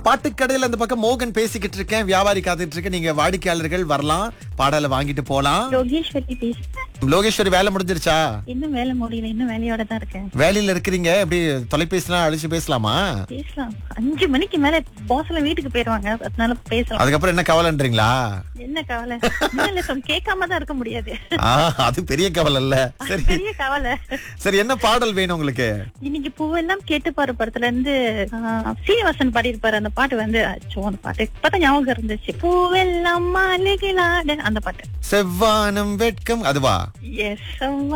பாட்டுக்கடையில அந்த பக்கம் மோகன் பேசிக்கிட்டு இருக்கேன் வியாபாரி காத்துட்டு இருக்கேன் நீங்க வாடிக்கையாளர்கள் வரலாம் பாடலை வாங்கிட்டு போலாம் யோகேஸ்வரி பேசுறேன் லோகேஸ்வரி வேலை முடிஞ்சிருச்சா இன்னும் வேலை முடியல இன்னும் வேலையோட தான் இருக்கேன் வேலையில இருக்கிறீங்க எப்படி தொலைபேசிலாம் அழிச்சு பேசலாமா பேசலாம் அஞ்சு மணிக்கு மேல பாஸ்ல வீட்டுக்கு போயிருவாங்க அதனால பேசலாம் அதுக்கப்புறம் என்ன கவலைன்றீங்களா என்ன கவலை இல்ல, இல்ல சொல் கேட்காம தான் இருக்க முடியாது ஆ, அது பெரிய கவலை இல்ல சரி பெரிய கவலை சரி என்ன பாடல் வேணும் உங்களுக்கு இன்னைக்கு பூவெல்லாம் கேட்டு பாரு படத்துல இருந்து ஆ, சீனிவாசன் பாடியிருப்பாரு அந்த பாட்டு வந்து அச்சோ அந்த பாட்டு இப்பதான் ஞாபகம் இருந்துச்சு பூவெல்லாம் மாலைகளாட அந்த பாட்டு செவ்வானம் வெட்கம் அதுவா எஸ்